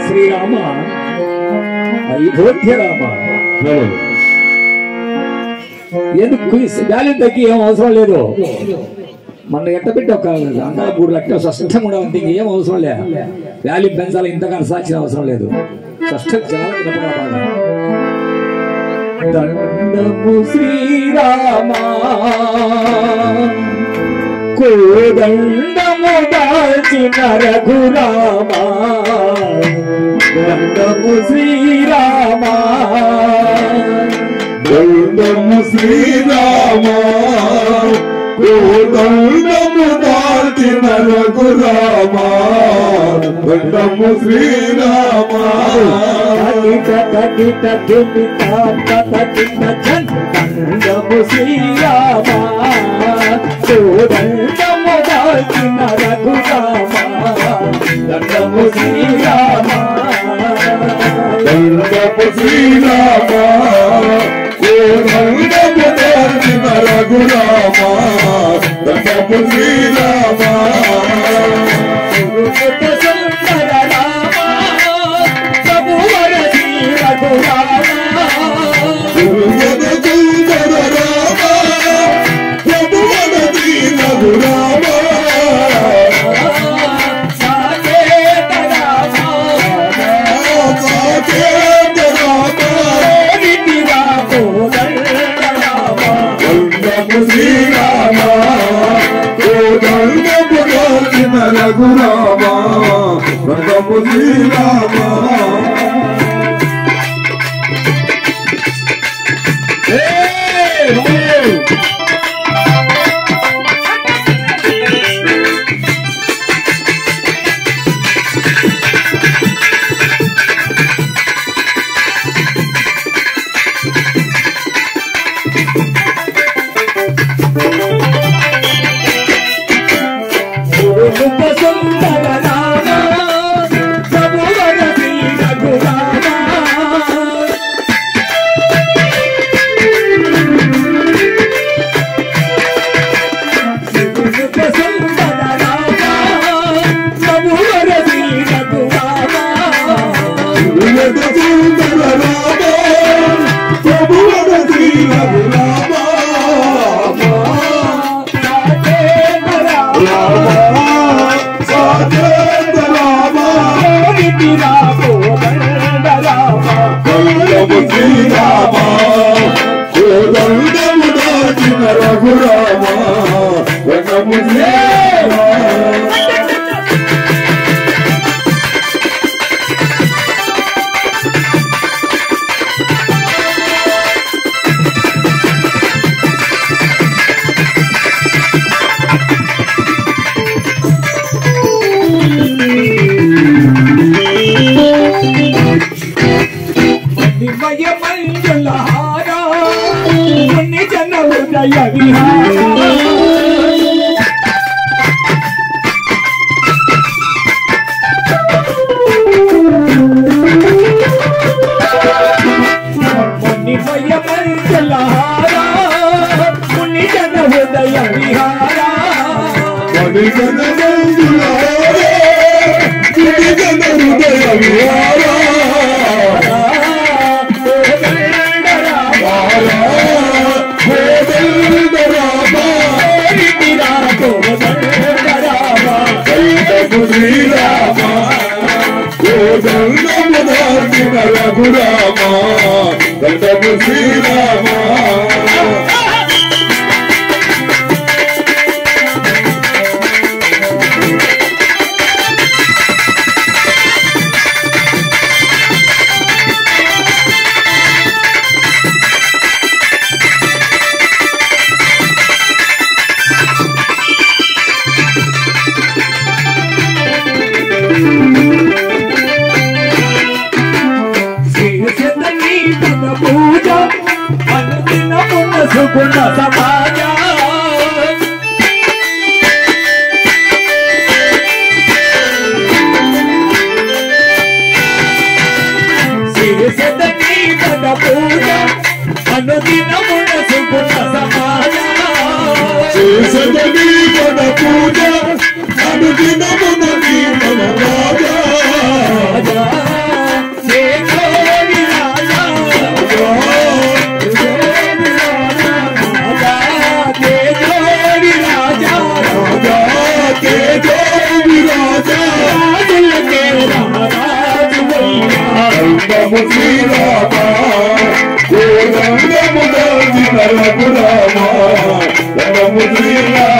శ్రీరామ అయోధ్య రామ ఎందుకు గాలి తగ్గి ఏం అవసరం లేదు మన ఎట్ట పెట్టి ఒక అందాల మూడు లక్షల స్పష్టంగా కూడా ఉంది ఏం అవసరం లే వ్యాలీ పెంచాలి ఇంతగా సాక్షిన అవసరం లేదు స్పష్టం చాలా వినపడా బాగా దండము శ్రీరామ కోదండము దాల్చిన రఘురామ దండము శ్రీరామ దండము శ్రీరామ కోదండము దాల్చిన రఘురామ దండము శ్రీరామ తకిట తకిట తుమిత తకిట దండము శ్రీరామ కోదండము దాల్చిన రఘురామ దండము శ్రీరామ దండము శ్రీరామ కోదండము దాల్చిన రఘురామ దండము శ్రీరామ గురువద సుందర రామ ప్రభువద దీన రామ సాకేత రామ దండము శ్రీరామ కోదండము దాల్చిన రఘురామ దండము శ్రీరామ గురువద సుందర రామ ప్రభువద దీన రామ రామ సాకేత రామ దండము శ్రీరామ కోదండము దాచిన రఘురామ దండము శ్రీరామ ఉదయ విహార మునిమయ మంజలహారా ముని జన హృదయ విహారా మణిగణ మంజులారా మణిగణ హృదయ విహారా కోదండ రామ దండము శ్రీరామ కోదండము దాచిన రఘురామ దండము శ్రీరామ పూజ అనుదిన మనసుకున్న సమాజ శిరసదని మన పూజ అనుదిన మనసుకున్న సమాజ చేసదని మన పూజ అనుదినమున నీ మన రాజా రాజా దండము శ్రీరామ కోదండము దాల్చిన రఘురామ దండము శ్రీరామ